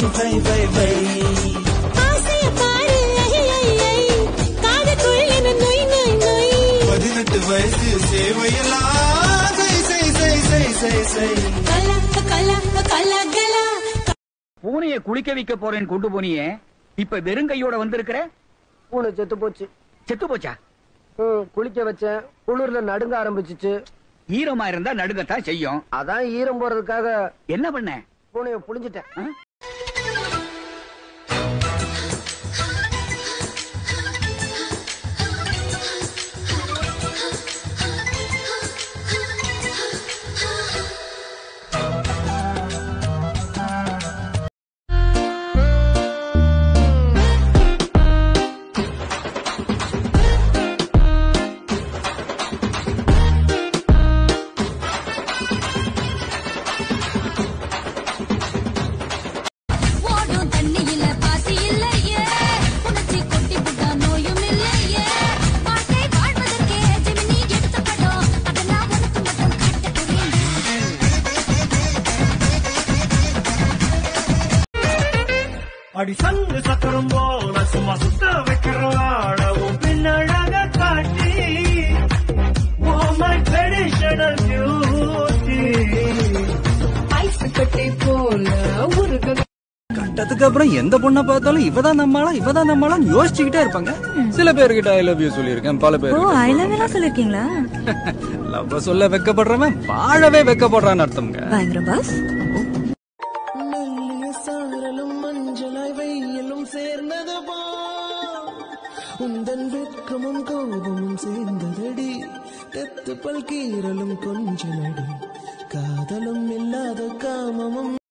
வை வை வை ஆசைய பாரு ஐ ஐ ஐ காதுக்குள் என்ன நொய் நொய் நொய் பதினெட்டு வயசு சேவையெல்லாம் செய் செய் செய் செய் செய் செய் கலா கலா கலா கலா பூனைய குளிக்க வைக்க போறேன்னு கொண்டு போனியே இப்ப வெறும் கையோட வந்திருக்கிற பூனை செத்து போச்சு செத்து போச்சா ம், குளிக்க வச்சேன் குளிர்ல நடுங்க ஆரம்பிச்சுச்சு ஈரமா இருந்தா நடுங்கத்தான் செய்யும் அதான் ஈரம் போறதுக்காக என்ன பண்ண பூனைய புளிஞ்சிட்டேன் ஆ? ஓடும் தண்ணியில பாசி இல்லையே உணர்ச்சி கொட்டி புட்டா நோயும் இல்லையே வாழ்க்கை வாழ்வதற்கே ஜெமினி எடுத்த படம் அதெல்லாம் உனக்கு மட்டும் காட்ட போறேன் அடி சங்கு சக்கரம் போல சும்மா சுத்த வைக்கிற ஆடவும் பின்னழக காட்டி Oh my traditional beauty கட்டத்துக்கு அப்புறம் எந்த பொண்ணை பார்த்தாலும் இவதான் நம்மளா இவதான் நம்மளா யோசிச்சுக்கிட்டே இருப்பாங்க சில பேர்கிட்ட ஐ லவ் யூ சொல்லியிருக்கேன் பல பேர் ஐ லவ் எல்லாம் சொல்லிருக்கீங்களா லவ் சொல்ல வெக்கப்படுறவன் வாழவே வெக்கப்படுறான்னு அர்த்தம்ங்க பயங்கர பாஸ் மெல்லிய சாரலும் மஞ்சளாய் வெயிலும் சேர்ந்தது போ உந்தன் வெட்கமும் கோபமும் சேர்ந்ததடி தெத்து பல் கீரலும் கொஞ்ச நடி காதலும் இல்லாத காமமும்